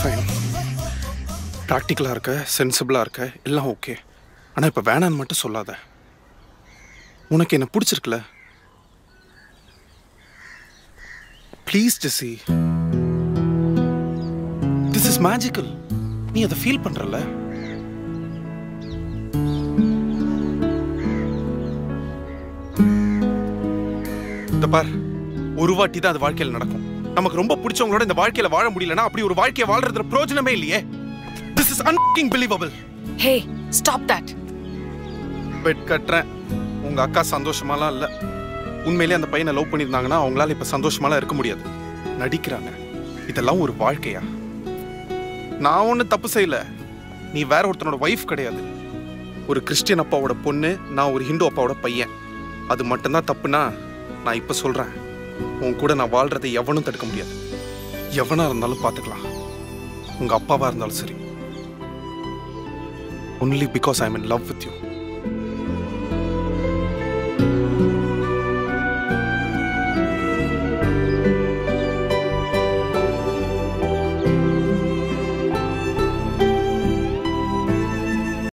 fine ப்ராக்டிக்கலாக இருக்க சென்சிபிளாக இருக்க எல்லாம் ஓகே ஆனால் இப்போ வேணான்னு மட்டும் சொல்லாத உனக்கு என்ன பிடிச்சிருக்குல please Jessie this is magical நீ அதை ஃபீல் பண்றல இந்த பார் ஒரு வாட்டி தான் அது வாழ்க்கையில் நடக்கும் நமக்கு ரொம்ப பிடிச்சவங்களோட இந்த வாழ்க்கையில வாழ முடியலன்னா அப்படி ஒரு வாழ்க்கையை வாழ்றதுல பிரயோஜனமே இல்லையே this is unbelievable hey stop that bet கட்டுறேன் உங்க அக்கா சந்தோஷமாலாம் இல்ல உண்மையிலேயே அந்த பையனை லவ் பண்ணியிருந்தாங்கன்னா அவங்களால இப்ப சந்தோஷமாலாம் இருக்க முடியாது நடிக்கிறாங்க இதெல்லாம் ஒரு வாழ்க்கையா நான் ஒன்றும் தப்பு செய்யல நீ வேற ஒருத்தனோட ஒய்ஃப் கிடையாது ஒரு கிறிஸ்டியன் அப்பாவோட பொண்ணு நான் ஒரு ஹிந்து அப்பாவோட பையன் அது மட்டும்தான் தப்புனா நான் இப்ப சொல்றேன் உன் கூட நான் வாழ்றதை எவனும் தடுக்க முடியாது எவனா இருந்தாலும் பார்த்துக்கலாம் உங்க அப்பாவா இருந்தாலும் சரி only because I am in love with you